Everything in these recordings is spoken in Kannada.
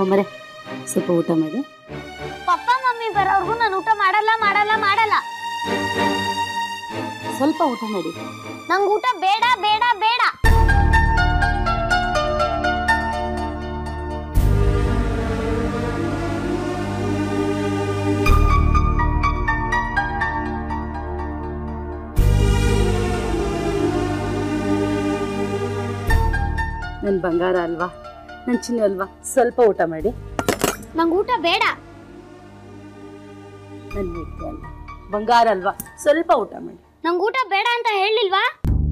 ಮರೆ ಸ್ವಲ್ಪ ಊಟ ಮಾಡಿ ಪಪ್ಪ ಮಮ್ಮಿ ಬರೋರ್ಗು ನಾನು ಊಟ ಮಾಡಲ್ಲ ಮಾಡಲ್ಲ ಮಾಡಲ್ಲ ಸ್ವಲ್ಪ ಊಟ ಮಾಡಿ ನಂಗೆ ಊಟ ಬೇಡ ಬೇಡ ಬೇಡ ನನ್ನ ಬಂಗಾರ ಅಲ್ವಾ ನನ್ನ ಚಿನ್ನ ಅಲ್ವಾ ಸ್ವಲ್ಪ ಊಟ ಮಾಡಿ ನಂಗೆ ಊಟ ಬೇಡ ನನ್ನ ಮುದ್ದೆ ಅಲ್ವಾ ಬಂಗಾರ ಅಲ್ವಾ ಸ್ವಲ್ಪ ಊಟ ಮಾಡಿ ನಂಗೆ ಊಟ ಬೇಡ ಅಂತ ಹೇಳಿಲ್ವಾ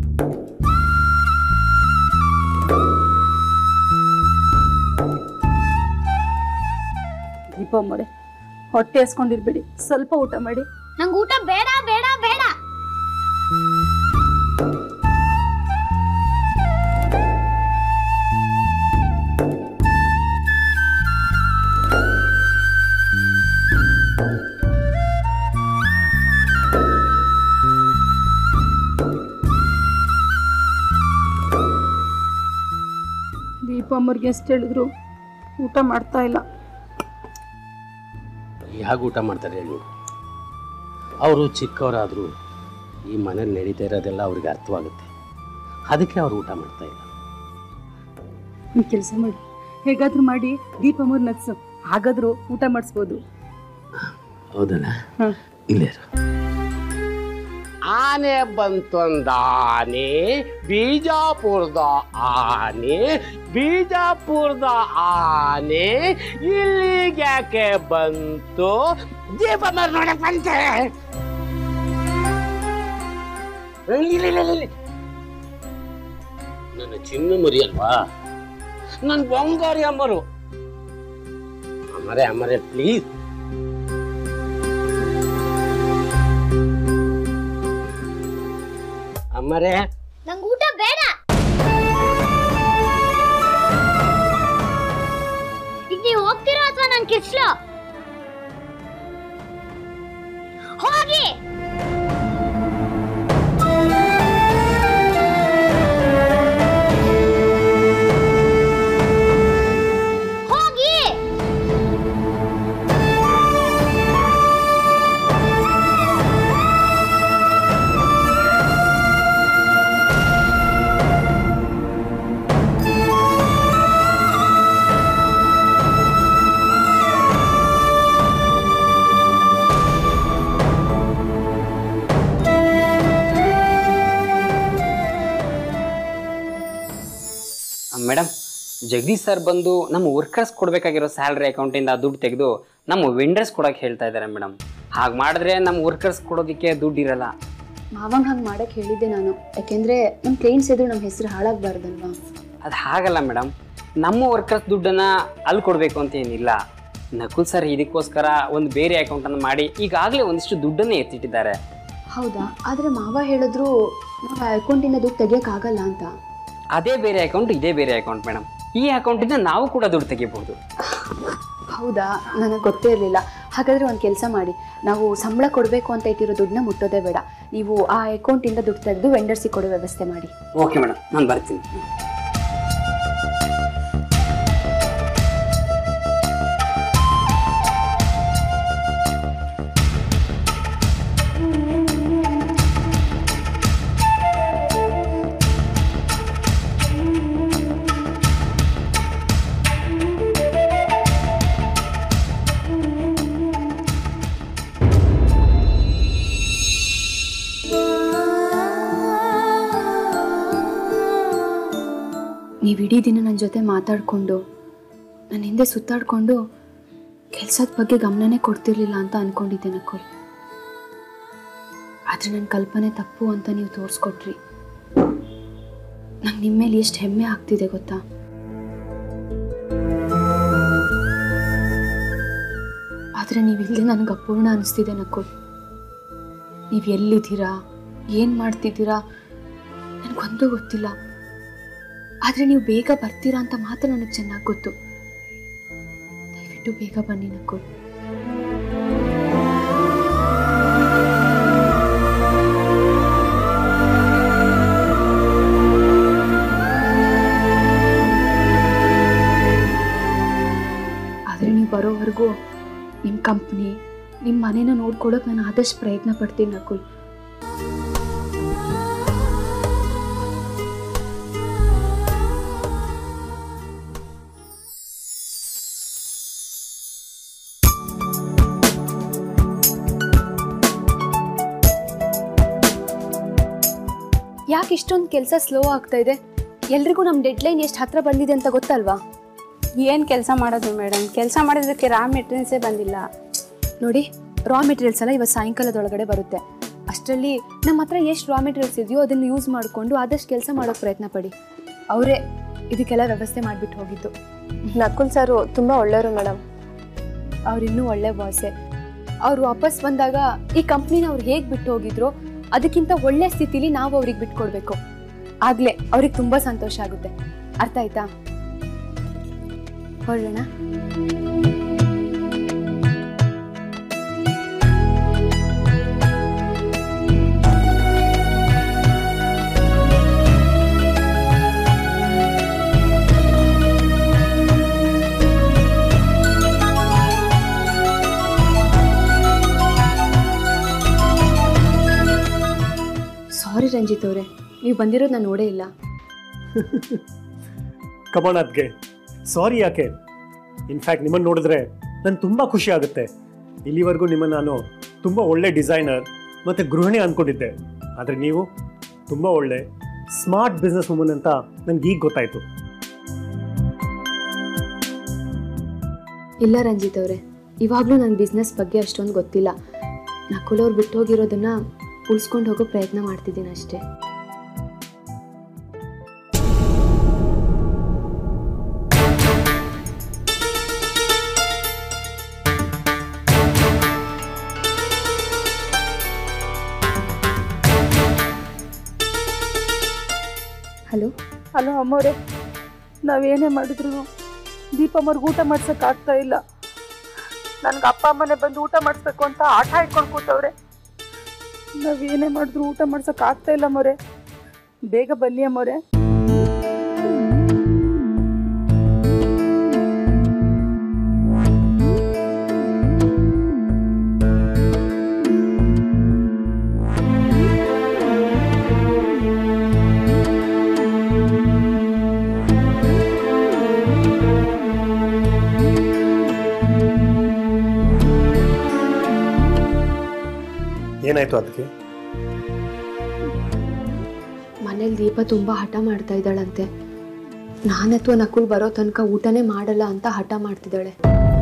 ದೀಪ ಮೊರೆ ಹೊಟ್ಟೆ ಹಸ್ಕೊಂಡಿರ್ಬೇಡಿ ಸ್ವಲ್ಪ ಊಟ ಮಾಡಿ ನಂಗೆ ಊಟ ಬೇಡ ಬೇಡ ಬೇಡ ದೀಪ ಅಮ್ಮವ್ರಿಗೆ ಎಷ್ಟು ಹೇಳಿದ್ರು ಊಟ ಮಾಡ್ತಾ ಇಲ್ಲ ಹೇಗೆ ಊಟ ಮಾಡ್ತಾರೆ ಹೇಳಿ ಅವರು ಚಿಕ್ಕವರಾದರೂ ಈ ಮನೇಲಿ ನಡೀತಾ ಇರೋದೆಲ್ಲ ಅವ್ರಿಗೆ ಅರ್ಥವಾಗುತ್ತೆ ಅದಕ್ಕೆ ಅವ್ರು ಊಟ ಮಾಡ್ತಾ ಇಲ್ಲ ಒಂದು ಕೆಲಸ ಮಾಡಿ ಹೇಗಾದ್ರೂ ಮಾಡಿ ದೀಪ ಅಮ್ಮವ್ರ ನಗ್ಸು ಹಾಗಾದ್ರೂ ಊಟ ಮಾಡಿಸ್ಬೋದು ಹೌದಲ್ಲ ಹಾಂ ಇಲ್ಲೇ ಇರು. ಆನೆ ಬಂತೊಂದಾನೆ ಬೀಜಾಪುರದ ಆನೆ ಬೀಜಾಪುರದ ಆನೆ ಇಲ್ಲಿಗೆ ಯಾಕೆ ಬಂತು ದೀಪ ಮರ ನೋಡಕ್ ಬಂತೆ ಇಲ್ಲ, ಇಲ್ಲ, ಇಲ್ಲ, ಇಲ್ಲ. ನನ್ನ ಚಿನ್ನ ಮರಿ ಅಲ್ವಾ ನನ್ನ ಬಂಗಾರಿ ಅಮ್ಮರು ಅಮ್ಮರೇ ಅಮ್ಮರೇ ಪ್ಲೀಸ್ ಅಮ್ಮರೇ ನಂಗೆ ಊಟ ಬೇಡ ಈಗ ನೀವು ಹೋಗ್ತೀರಾ ಅಥವಾ ನನ್ ಕಿಸ್ಲು ಹೋಗಿ ಹೋಗಿ ಮೇಡಮ್ ಜಗದೀಶ್ ಸರ್ ಬಂದು ನಮ್ಮ ವರ್ಕರ್ಸ್ ಕೊಡಬೇಕಾಗಿರೋ ಸ್ಯಾಲ್ರಿ ಅಕೌಂಟಿಂದ ದುಡ್ಡು ತೆಗೆದು ನಮ್ಮ ವೆಂಡರ್ಸ್ ಕೊಡೋಕೆ ಹೇಳ್ತಾ ಇದ್ದಾರೆ ಮೇಡಮ್ ಹಾಗೆ ಮಾಡಿದ್ರೆ ನಮ್ಮ ವರ್ಕರ್ಸ್ ಕೊಡೋದಕ್ಕೆ ದುಡ್ಡು ಇರಲ್ಲ ಮಾವಂಗ್ ಹಂಗೆ ಮಾಡಕ್ಕೆ ಹೇಳಿದ್ದೆ ನಾನು ಯಾಕೆಂದ್ರೆ ನಮ್ಮ ಕ್ಲೈಂಟ್ಸ್ ಎದುರು ನಮ್ಮ ಹೆಸರು ಹಾಳಾಗಬಾರ್ದಲ್ವಾ ಅದು ಹಾಗಲ್ಲ ಮೇಡಮ್ ನಮ್ಮ ವರ್ಕರ್ಸ್ ದುಡ್ಡನ್ನು ಅಲ್ಲಿ ಕೊಡಬೇಕು ಅಂತ ಏನಿಲ್ಲ ನಕುಲ್ ಸರ್ ಇದಕ್ಕೋಸ್ಕರ ಒಂದು ಬೇರೆ ಅಕೌಂಟನ್ನು ಮಾಡಿ ಈಗಾಗಲೇ ಒಂದಿಷ್ಟು ದುಡ್ಡನ್ನೇ ಎತ್ತಿಟ್ಟಿದ್ದಾರೆ ಹೌದಾ ಆದರೆ ಮಾವ ಹೇಳಿದ್ರು ನಾವು ಆ ಅಕೌಂಟಿಂದ ದುಡ್ಡು ತೆಗಿಯೋಕ್ಕಾಗಲ್ಲ ಅಂತ ಅದೇ ಬೇರೆ ಅಕೌಂಟ್ ಇದೇ ಬೇರೆ ಅಕೌಂಟ್ ಮೇಡಮ್ ಈ ಅಕೌಂಟಿಂದ ನಾವು ಕೂಡ ದುಡ್ಡು ತೆಗಿಬಹುದು ಹೌದಾ ನನಗೆ ಗೊತ್ತೇ ಇರಲಿಲ್ಲ ಹಾಗಾದರೆ ಒಂದು ಕೆಲಸ ಮಾಡಿ ನಾವು ಸಂಬಳ ಕೊಡಬೇಕು ಅಂತ ಇಟ್ಟಿರೋ ದುಡ್ಡನ್ನ ಮುಟ್ಟೋದೇ ಬೇಡ ನೀವು ಆ ಅಕೌಂಟಿಂದ ದುಡ್ಡು ತೆಗೆದು ವೆಂಡರ್ಸಿಗೆ ಕೊಡೋ ವ್ಯವಸ್ಥೆ ಮಾಡಿ ಓಕೆ ಮೇಡಮ್ ನಾನು ಬರ್ತೀನಿ ನೀವು ಇಡೀ ದಿನ ನನ್ನ ಜೊತೆ ಮಾತಾಡಿಕೊಂಡು ನನ್ನ ಹಿಂದೆ ಸುತ್ತಾಡಿಕೊಂಡು ಕೆಲಸದ ಬಗ್ಗೆ ಗಮನನೇ ಕೊಡ್ತಿರ್ಲಿಲ್ಲ ಅಂತ ಅಂದ್ಕೊಂಡಿದ್ದೆ ನಕುಲ್ ಆದರೆ ನನ್ನ ಕಲ್ಪನೆ ತಪ್ಪು ಅಂತ ನೀವು ತೋರಿಸ್ಕೊಟ್ರಿ ನಂಗೆ ನಿಮ್ಮ ಮೇಲೆ ಎಷ್ಟು ಹೆಮ್ಮೆ ಆಗ್ತಿದೆ ಗೊತ್ತಾ ಆದರೆ ನೀವಿಲ್ಲದೆ ನನಗೆ ಅಪೂರ್ಣ ಅನಿಸ್ತಿದೆ ನಕುಲ್ ನೀವು ಎಲ್ಲಿದ್ದೀರಾ ಏನು ಮಾಡ್ತಿದ್ದೀರಾ ನನಗೊಂದು ಗೊತ್ತಿಲ್ಲ ಆದರೆ ನೀವು ಬೇಗ ಬರ್ತೀರಾ ಅಂತ ಮಾತ್ರ ನನಗೆ ಚೆನ್ನಾಗಿ ಗೊತ್ತು ದಯವಿಟ್ಟು ಬೇಗ ಬನ್ನಿ ನಕುಲ್ ನೀವು ಬರೋವರೆಗೂ ನಿಮ್ಮ ಕಂಪ್ನಿ ನಿಮ್ಮ ಮನೇನ ನೋಡ್ಕೊಳ್ಳೋಕೆ ನಾನು ಆದಷ್ಟು ಪ್ರಯತ್ನ ಪಡ್ತೀನಿ ನಕುಲ್ ಯಾಕೆ ಇಷ್ಟೊಂದು ಕೆಲಸ ಸ್ಲೋ ಆಗ್ತಾ ಇದೆ ಎಲ್ರಿಗೂ ನಮ್ಮ ಡೆಡ್ಲೈನ್ ಎಷ್ಟು ಹತ್ರ ಬಂದಿದೆ ಅಂತ ಗೊತ್ತಲ್ವಾ ಏನು ಕೆಲಸ ಮಾಡೋದು ಮೇಡಮ್ ಕೆಲಸ ಮಾಡೋದಕ್ಕೆ ರಾ ಮೆಟೀರಿಯಲ್ಸೇ ಬಂದಿಲ್ಲ ನೋಡಿ ರಾ ಮೆಟೀರಿಯಲ್ಸ್ ಎಲ್ಲ ಇವತ್ತು ಸಾಯಂಕಾಲದೊಳಗಡೆ ಬರುತ್ತೆ ಅಷ್ಟರಲ್ಲಿ ನಮ್ಮ ಹತ್ರ ಎಷ್ಟು ರಾ ಮೆಟೀರಿಯಲ್ಸ್ ಇದೆಯೋ ಅದನ್ನು ಯೂಸ್ ಮಾಡಿಕೊಂಡು ಆದಷ್ಟು ಕೆಲಸ ಮಾಡೋಕ್ಕೆ ಪ್ರಯತ್ನ ಪಡಿ ಅವರೇ ಇದಕ್ಕೆಲ್ಲ ವ್ಯವಸ್ಥೆ ಮಾಡಿಬಿಟ್ಟು ಹೋಗಿದ್ದು ನಕುಲ್ ಸರು ತುಂಬ ಒಳ್ಳೆಯವರು ಮೇಡಮ್ ಅವ್ರಿನ್ನೂ ಒಳ್ಳೆ ಬಾಸೆ ಅವ್ರು ವಾಪಸ್ ಬಂದಾಗ ಈ ಕಂಪ್ನಿನ ಅವ್ರು ಹೇಗೆ ಬಿಟ್ಟು ಹೋಗಿದ್ರು ಅದಕ್ಕಿಂತ ಒಳ್ಳೆ ಸ್ಥಿತಿಲಿ ನಾವು ಅವ್ರಿಗೆ ಬಿಟ್ಕೊಡ್ಬೇಕು ಆಗ್ಲೇ ಅವ್ರಿಗೆ ತುಂಬ ಸಂತೋಷ ಆಗುತ್ತೆ ಅರ್ಥ ಆಯ್ತಾ ಹೊರಡೋಣ ಸಾರಿ ರಂಜಿತ್ ಅವರೇ ನೀವು ಬಂದಿರೋದು ನಾನು ನೋಡೇ ಇಲ್ಲ ಕಮೋಣದ್ಗೆ ಸಾರಿ ಯಾಕೆ ಇನ್ಫ್ಯಾಕ್ಟ್ ನಿಮ್ಮನ್ನು ನೋಡಿದ್ರೆ ನಂಗೆ ತುಂಬ ಖುಷಿ ಆಗುತ್ತೆ ಇಲ್ಲಿವರೆಗೂ ನಿಮ್ಮನ್ನು ನಾನು ತುಂಬ ಒಳ್ಳೆ ಡಿಸೈನರ್ ಮತ್ತು ಗೃಹಿಣಿ ಅಂದ್ಕೊಂಡಿದ್ದೆ ಆದರೆ ನೀವು ತುಂಬ ಒಳ್ಳೆ ಸ್ಮಾರ್ಟ್ ಬಿಸ್ನೆಸ್ ವುಮನ್ ಅಂತ ನನಗೆ ಈಗ ಗೊತ್ತಾಯಿತು ಇಲ್ಲ ರಂಜಿತ್ ಅವರೇ ಇವಾಗಲೂ ನನ್ನ ಬಿಸ್ನೆಸ್ ಬಗ್ಗೆ ಅಷ್ಟೊಂದು ಗೊತ್ತಿಲ್ಲ ನಕುಲ್ ಅವ್ರು ಬಿಟ್ಟು ಹೋಗಿರೋದನ್ನ ಉಳಿಸ್ಕೊಂಡು ಹೋಗೋ ಪ್ರಯತ್ನ ಮಾಡ್ತಿದ್ದೀನಿ ಅಷ್ಟೇ ಹಲೋ ಹಲೋ ಅಮ್ಮವ್ರೆ ನಾವೇನೇ ಮಾಡಿದ್ರು ದೀಪಮ್ಮವ್ರಿಗೆ ಊಟ ಮಾಡ್ಸಕ್ ಆಗ್ತಾ ಇಲ್ಲ ನನ್ಗೆ ಅಪ್ಪ ಅಮ್ಮನೆ ಬಂದು ಊಟ ಮಾಡಿಸ್ಬೇಕು ಅಂತ ಆಟ ಇಟ್ಕೊಂಡು ಕೂತವ್ರೆ ನಾವೇನೇ ಮಾಡಿದ್ರು ಊಟ ಮಾಡ್ಸಕ್ ಆಗ್ತಾ ಇಲ್ಲ ಮೊರೆ ಬೇಗ ಬನ್ನಿ ಅಮ್ಮವ್ರೆ ಏನಾಯಿತು ಅದಕ್ಕೆ ಮನೇಲಿ ದೀಪ ತುಂಬ ಹಠ ಮಾಡ್ತಾ ಇದ್ದಾಳಂತೆ ನಾನತ್ವ ನಕುಲ್ ಬರೋ ತನಕ ಊಟನೇ ಮಾಡಲ್ಲ ಅಂತ ಹಠ ಮಾಡ್ತಿದ್ದಾಳೆ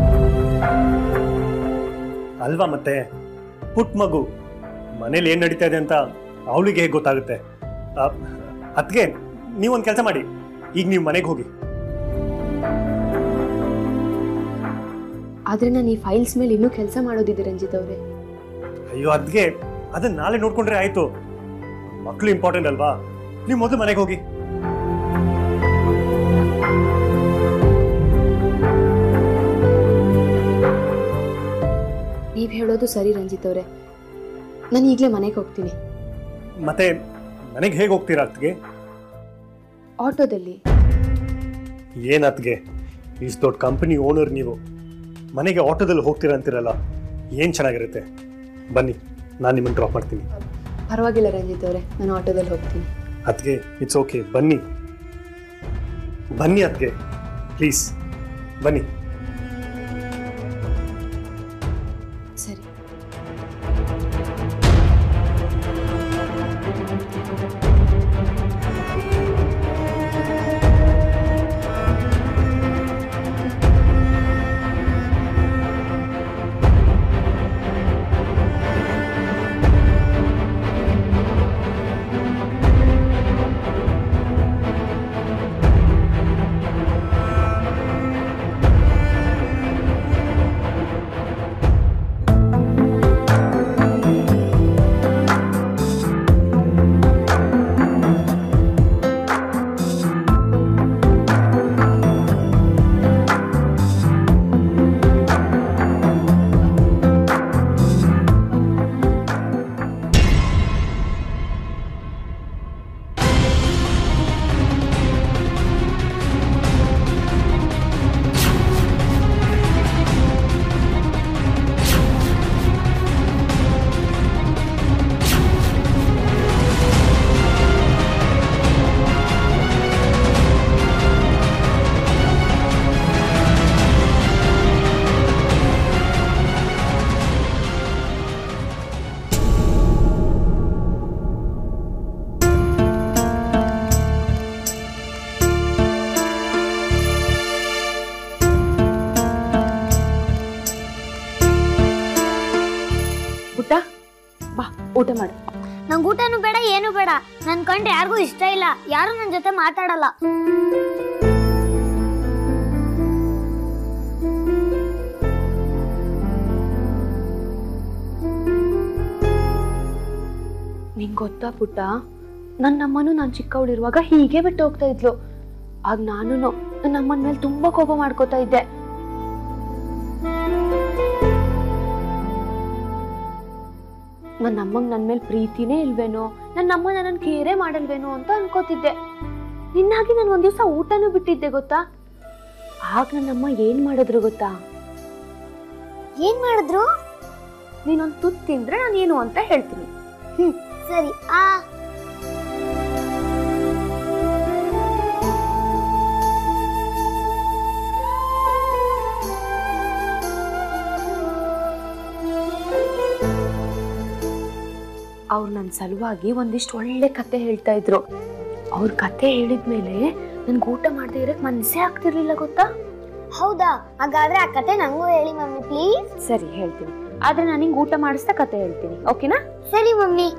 ಅಲ್ವಾ ಮತ್ತೆ ಪುಟ್ ಮಗು ಮನೇಲಿ ಏನು ನಡೀತಾ ಇದೆ ಅಂತ ಅವಳಿಗೆ ಹೇಗೆ ಗೊತ್ತಾಗುತ್ತೆ ಅದಕ್ಕೆ ನೀವೊಂದು ಕೆಲಸ ಮಾಡಿ ಈಗ ನೀವು ಮನೆಗೆ ಹೋಗಿ ಆದರೆ ನಾನು ಈ ಫೈಲ್ಸ್ ಮೇಲೆ ಇನ್ನೂ ಕೆಲಸ ಮಾಡೋದಿದೆ ರಂಜಿತ್ ಅವರೇ ಅಯ್ಯೋ ಅದಕ್ಕೆ ಅದನ್ನ ನಾಳೆ ನೋಡ್ಕೊಂಡ್ರೆ ಆಯ್ತು ಮಕ್ಕಳು ಇಂಪಾರ್ಟೆಂಟ್ ಅಲ್ವಾ ನೀವು ಮೊದಲು ಮನೆಗೆ ಹೋಗಿ ನೀವು ಹೇಳೋದು ಸರಿ ರಂಜಿತ್ ಅವರೇ ನಾನು ಈಗಲೇ ಮನೆಗೆ ಹೋಗ್ತೀನಿ ಮತ್ತೆ ಮನೆಗೆ ಹೇಗೆ ಹೋಗ್ತೀರಾ ಅತ್ಗೆ ಆಟೋದಲ್ಲಿ ಏನ್ ಅತ್ಗೆ ಇಷ್ಟು ದೊಡ್ಡ ಕಂಪನಿ ಓನರ್ ನೀವು ಮನೆಗೆ ಆಟೋದಲ್ಲಿ ಹೋಗ್ತೀರಾ ಅಂತೀರಲ್ಲ ಏನು ಚೆನ್ನಾಗಿರುತ್ತೆ ಬನ್ನಿ ನಾನು ನಿಮ್ಮನ್ನು ಡ್ರಾಪ್ ಮಾಡ್ತೀನಿ ಪರವಾಗಿಲ್ಲ ರಂಜಿತ್ ಅವರೇ ನಾನು ಆಟೋದಲ್ಲಿ ಹೋಗ್ತೀನಿ ಅತ್ಗೆ ಇಟ್ಸ್ ಓಕೆ ಬನ್ನಿ ಬನ್ನಿ ಅತ್ಗೆ ಪ್ಲೀಸ್ ಬನ್ನಿ ಸರಿ ಪುಟ್ಟ ಬಾ ಊಟ ಮಾಡು ನಂಗೆ ಊಟನೂ ಬೇಡ ಏನು ಬೇಡ ನನ್ ಕಂಡ್ರೆ ಯಾರಿಗೂ ಇಷ್ಟ ಇಲ್ಲ ಯಾರು ನನ್ನ ಜೊತೆ ಮಾತಾಡಲ್ಲ ನಿಂಗೆ ಗೊತ್ತಾ ಪುಟ್ಟ ನನ್ನ ಅಮ್ಮನೂ ನಾನು ಚಿಕ್ಕವಳಿರುವಾಗ ಹೀಗೆ ಬಿಟ್ಟು ಹೋಗ್ತಾ ಇದ್ಲು ಆಗ ನಾನು ನನ್ನ ಅಮ್ಮನ ಮೇಲೆ ತುಂಬಾ ಕೋಪ ಮಾಡ್ಕೋತಾ ಇದ್ದೆ ನನ್ನ ಅಮ್ಮಂಗೆ ನನ್ನ ಮೇಲೆ ಪ್ರೀತಿನೇ ಇಲ್ವೇನೋ ನನ್ನ ಅಮ್ಮ ನನ್ನ ಕೇರೆ ಮಾಡಲ್ವೇನೋ ಅಂತ ಅನ್ಕೋತಿದ್ದೆ ನಿನ್ನಾಗಿ ನಾನು ಒಂದ್ ದಿವಸ ಊಟನೂ ಬಿಟ್ಟಿದ್ದೆ ಗೊತ್ತಾ ಆಗ ನನ್ನಮ್ಮ ಏನ್ ಮಾಡಿದ್ರು ಗೊತ್ತಾ ಏನ್ ಮಾಡಿದ್ರು ನೀನೊಂದು ತುತ್ತು ತಿಂದ್ರೆ ನಾನು ಏನು ಅಂತ ಹೇಳ್ತೀನಿ ಸರಿ ಆ ಅವ್ರು ನನ್ನ ಸಲುವಾಗಿ ಒಂದಿಷ್ಟು ಒಳ್ಳೆ ಕತೆ ಹೇಳ್ತಾ ಇದ್ರು ಅವ್ರ ಕತೆ ಹೇಳಿದ್ಮೇಲೆ ನನ್ಗೆ ಊಟ ಮಾಡದೆ ಇರಕ್ ಮನ್ಸೇ ಆಗ್ತಿರ್ಲಿಲ್ಲ ಗೊತ್ತಾ ಹೌದಾ ಹಾಗಾದ್ರೆ ಆ ಕತೆ ನಂಗೂ ಹೇಳಿ ಮಮ್ಮಿ ಪ್ಲೀಸ್ ಸರಿ ಹೇಳ್ತೀನಿ ಆದ್ರೆ ನಾನು ನಿಂಗೆ ಊಟ ಮಾಡಿಸ್ತಾ ಕತೆ ಹೇಳ್ತೀನಿ ಓಕೆನಾ ಸರಿ ಮಮ್ಮಿ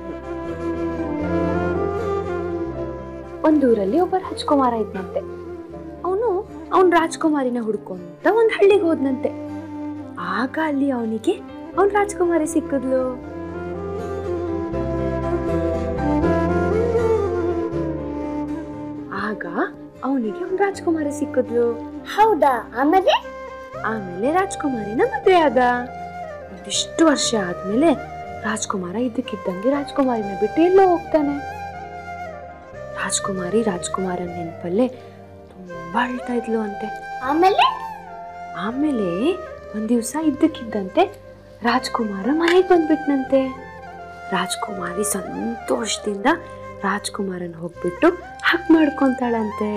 ಒಂದೂರಲ್ಲಿ ಒಬ್ಬ ರಾಜ್ಕುಮಾರ ಇದ್ನಂತೆ ಅವನು ಅವನ್ ರಾಜ್ಕುಮಾರಿನ ಹುಡ್ಕೊಂತ ಒಂದ್ ಹಳ್ಳಿಗೆ ಹೋದ್ನಂತೆ ಆಗ ಅಲ್ಲಿ ಅವನಿಗೆ ಅವನ್ ರಾಜ್ಕುಮಾರಿ ಸಿಕ್ಕಿದ್ಲು ಆಗ ಅವನಿಗೆ ಅವ್ನ್ ರಾಜ್ಕುಮಾರಿ ಸಿಕ್ಕಿದ್ಲು ಹೌದಾ ಆಮೇಲೆ ಆಮೇಲೆ ರಾಜ್ಕುಮಾರಿನ ಮದುವೆ ಆದ ಒಂದಿಷ್ಟು ವರ್ಷ ಆದ್ಮೇಲೆ ರಾಜ್ಕುಮಾರ ಇದ್ದಕ್ಕಿದ್ದಂಗೆ ರಾಜ್ಕುಮಾರಿನ ಬಿಟ್ಟು ಎಲ್ಲೋ ಹೋಗ್ತಾನೆ ರಾಜ್ಕುಮಾರಿ ರಾಜ್ಕುಮಾರನ ನೆನಪಲ್ಲೇ ತುಂಬಾ ಅಳ್ತಾ ಇದ್ಲು ಅಂತೆ ಆಮೇಲೆ ಆಮೇಲೆ ಒಂದ್ ದಿವ್ಸ ಇದ್ದಕ್ಕಿದ್ದಂತೆ ರಾಜ್ಕುಮಾರ ಮನೆಗೆ ಬಂದ್ಬಿಟ್ನಂತೆ ರಾಜ್ಕುಮಾರಿ ಸಂತೋಷದಿಂದ ರಾಜ್ಕುಮಾರನ್ ಹೋಗ್ಬಿಟ್ಟು ಹಕ್ ಮಾಡ್ಕೊಂತಾಳಂತೆ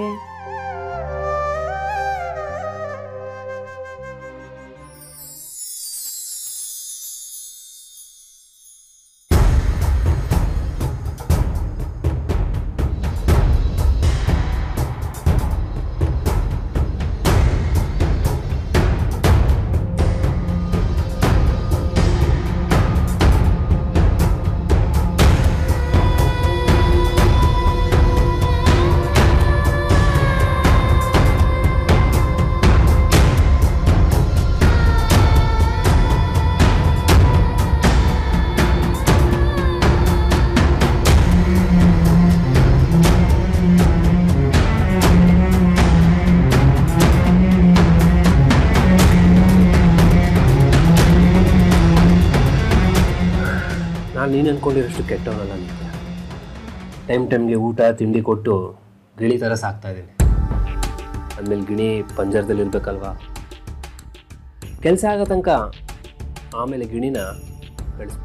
ನಾನು ನೀನು ಅನ್ಕೊಂಡಿರೋಷ್ಟು ಕೆಟ್ಟವನಲ್ಲ ನಿತ್ಯ ಟೈಮ್ ಟೈಮ್ಗೆ ಊಟ ತಿಂಡಿ ಕೊಟ್ಟು ಗಿಳಿ ಥರ ಸಾಕ್ತಾ ಇದ್ದೀನಿ ಅಂದಮೇಲೆ ಗಿಣಿ ಪಂಜರದಲ್ಲಿ ಇರ್ಬೇಕಲ್ವಾ ಕೆಲಸ ಆಗೋ ತನಕ ಆಮೇಲೆ ಗಿಣಿನ ಬೆಳೆಸ್ಬೇಕು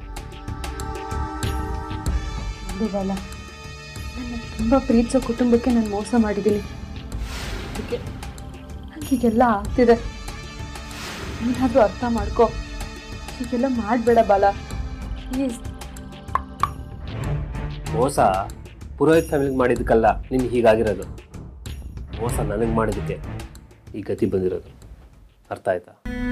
ದೇವಲ್ಲ ನನ್ನ ತುಂಬ ಪ್ರೀತಿಸೋ ಕುಟುಂಬಕ್ಕೆ ನಾನು ಮೋಸ ಮಾಡಿದ್ದೀನಿ ಅದಕ್ಕೆ ನಂಗೆ ಹೀಗೆಲ್ಲ ಆಗ್ತಿದೆ ನೀನಾದರೂ ಅರ್ಥ ಮಾಡ್ಕೊ ಹೀಗೆಲ್ಲ ಮಾಡಬೇಡ ಬಾಲ ಪ್ಲೀಸ್ ಮೋಸ ಪುರೋಹಿತ್ ಫ್ಯಾಮಿಲಿಗೆ ಮಾಡಿದ್ದಕ್ಕಲ್ಲ ನಿನ್ಗೆ ಹೀಗಾಗಿರೋದು ಮೋಸ ನನಗೆ ಮಾಡಿದ್ದಕ್ಕೆ ಈ ಗತಿ ಬಂದಿರೋದು ಅರ್ಥ ಆಯ್ತಾ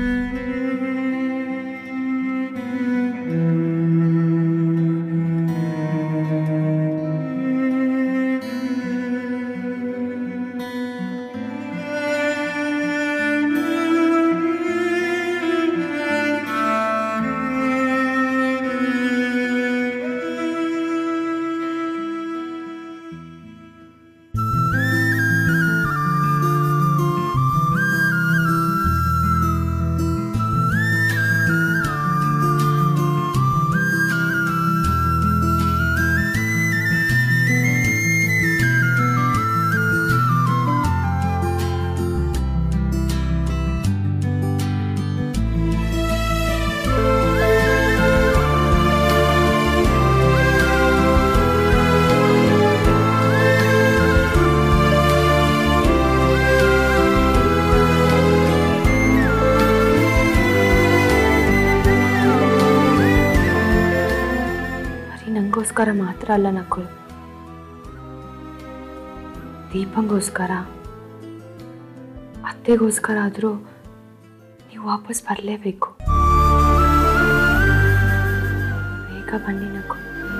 ಬರೀ ನಂಗೋಸ್ಕರ ಮಾತ್ರ ಅಲ್ಲ ನಕ್ಕಳು ದೀಪಂಗೋಸ್ಕರ ಅತ್ತೆಗೋಸ್ಕರ ಆದರೂ ನೀವು ವಾಪಸ್ ಬರಲೇಬೇಕು ಬೇಗ ಬನ್ನಿ ನಗು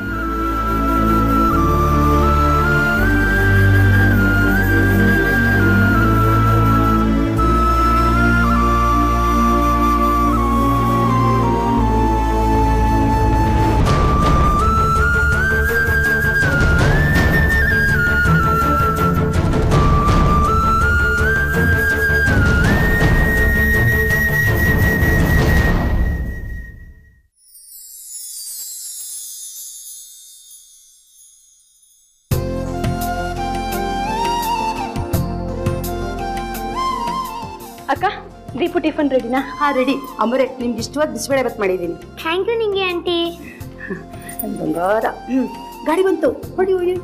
ಅಕ್ಕ ದೀಪು ಟಿಫನ್ ರೆಡಿನಾ ಹಾ ರೆಡಿ ಅಮರೇ ನಿಮ್ಗೆ ಇಷ್ಟವಾದ ಬಿಸಿಬೇಳೆ ಬತ್ ಮಾಡಿದ್ದೀನಿ ಥ್ಯಾಂಕ್ ಯು ನಿಂಗೆ ಆಂಟಿ ನನ್ ಬಂಗಾರ ಹ್ಮ್ ಗಾಡಿ ಬಂತು ಹೊಡಿ ಹೊಡಿ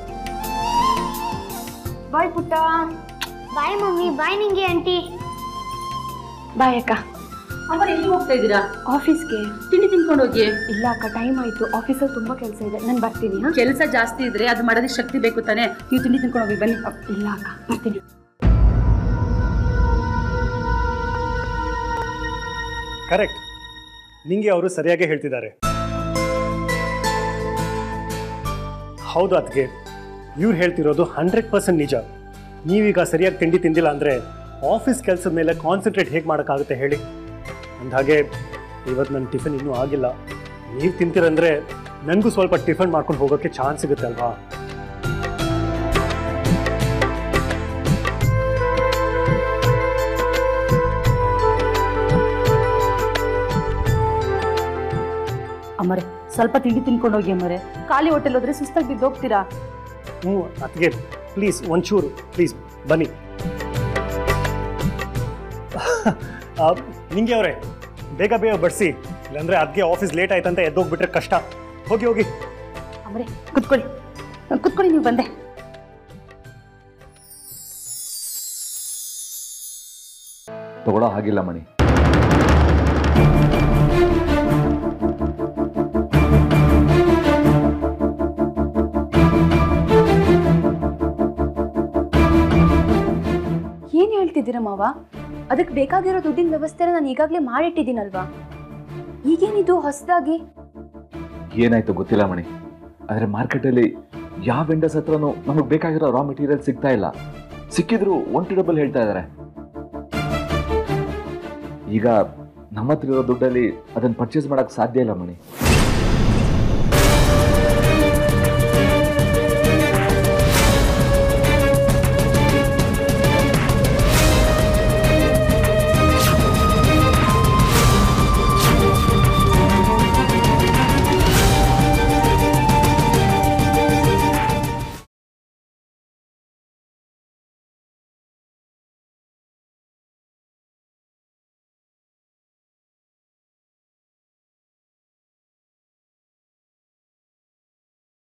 ಬಾಯ್ ಪುಟ್ಟ ಬಾಯ್ ಮಮ್ಮಿ ಬಾಯ್ ನಿಂಗೆ ಆಂಟಿ ಬಾಯ್ ಅಕ್ಕ ಅಮ್ಮ ಎಲ್ಲಿ ಹೋಗ್ತಾ ಇದ್ದೀರಾ ಆಫೀಸ್ಗೆ ತಿಂಡಿ ತಿನ್ಕೊಂಡು ಹೋಗಿ ಇಲ್ಲ ಅಕ್ಕ ಟೈಮ್ ಆಯ್ತು ಆಫೀಸಲ್ಲಿ ತುಂಬಾ ಕೆಲಸ ಇದೆ ನಾನು ಬರ್ತೀನಿ ಹಾ ಕೆಲಸ ಜಾಸ್ತಿ ಇದ್ರೆ ಅದು ಮಾಡೋದಕ್ಕೆ ಶಕ್ತಿ ಬೇಕು ತಾನೆ ನೀವು ತಿಂಡಿ ತಿನ್ಕೊಂಡು ಹೋಗಿ ಬನ್ನಿ ಇಲ್ಲ ಅಕ್ಕ ಬರ್ತೀನಿ ಕರೆಕ್ಟ್ ನಿಂಗೆ ಅವರು ಸರಿಯಾಗಿ ಹೇಳ್ತಿದ್ದಾರೆ ಹೌದು ಅದಕ್ಕೆ ಇವ್ರು ಹೇಳ್ತಿರೋದು ಹಂಡ್ರೆಡ್ ಪರ್ಸೆಂಟ್ ನಿಜ ನೀವೀಗ ಸರಿಯಾಗಿ ತಿಂಡಿ ತಿಂದಿಲ್ಲ ಅಂದರೆ ಆಫೀಸ್ ಕೆಲಸದ ಮೇಲೆ ಕಾನ್ಸಂಟ್ರೇಟ್ ಹೇಗೆ ಮಾಡೋಕ್ಕಾಗುತ್ತೆ ಹೇಳಿ ಅಂದಹಾಗೆ ಇವತ್ತು ನನ್ನ ಟಿಫನ್ ಇನ್ನೂ ಆಗಿಲ್ಲ ನೀವು ತಿಂತೀರಂದರೆ ನನಗೂ ಸ್ವಲ್ಪ ಟಿಫನ್ ಮಾಡ್ಕೊಂಡು ಹೋಗೋಕ್ಕೆ ಚಾನ್ಸ್ ಸಿಗುತ್ತೆ ಅಲ್ವಾ ಅಮ್ಮರೆ ಸ್ವಲ್ಪ ತಿಂಡಿ ತಿನ್ಕೊಂಡು ಹೋಗಿ ಅಮ್ಮರೆ ಖಾಲಿ ಹೋಟೆಲ್ ಹೋದ್ರೆ ಸುಸ್ತಾಗಿ ಬಿದ್ದು ಹೋಗ್ತೀರಾ ಹ್ಞೂ ಅದಕ್ಕೆ ಪ್ಲೀಸ್ ಒಂಚೂರು ಪ್ಲೀಸ್ ಬನ್ನಿ ಆ, ನಿಂಗೆ ಅವರೇ ಬೇಗ ಬೇಗ ಬಡಿಸಿ ಇಲ್ಲಾಂದ್ರೆ ಅದಕ್ಕೆ ಆಫೀಸ್ ಲೇಟ್ ಆಯ್ತಂತ ಎದ್ದೋಗ್ಬಿಟ್ರೆ ಕಷ್ಟ ಹೋಗಿ ಹೋಗಿ ಅಮ್ಮರೆ ಕುತ್ಕೊಳ್ಳಿ ಕುತ್ಕೊಳ್ಳಿ ನೀವು ಬಂದೆ ತಗೊಳ್ಳೋ ಹಾಗಿಲ್ಲ ಮಣಿ ಏನ್ ಹೇಳ್ತಿದ್ದೀರಾ ಮಾವ ಅದಕ್ಕೆ ಬೇಕಾಗಿರೋ ದುಡ್ಡಿನ ವ್ಯವಸ್ಥೆನ ನಾನು ಈಗಾಗಲೇ ಮಾಡಿಟ್ಟಿದ್ದೀನಲ್ವಾ ಈಗೇನಿದು ಹೊಸದಾಗಿ ಏನಾಯ್ತು ಗೊತ್ತಿಲ್ಲ ಮಣಿ ಆದರೆ ಮಾರ್ಕೆಟಲ್ಲಿ ಯಾವ ವೆಂಡರ್ಸ್ ಹತ್ರನೂ ನಮಗೆ ಬೇಕಾಗಿರೋ ರಾ ಮೆಟೀರಿಯಲ್ ಸಿಗ್ತಾ ಇಲ್ಲ ಸಿಕ್ಕಿದ್ರು ಒನ್ ಟು ಡಬಲ್ ಹೇಳ್ತಾ ಇದ್ದಾರೆ ಈಗ ನಮ್ಮ ಹತ್ರ ಇರೋ ದುಡ್ಡಲ್ಲಿ ಅದನ್ನು ಪರ್ಚೇಸ್ ಮಾಡೋಕ್ಕೆ ಸಾಧ್ಯ ಇಲ್ಲ ಮಣಿ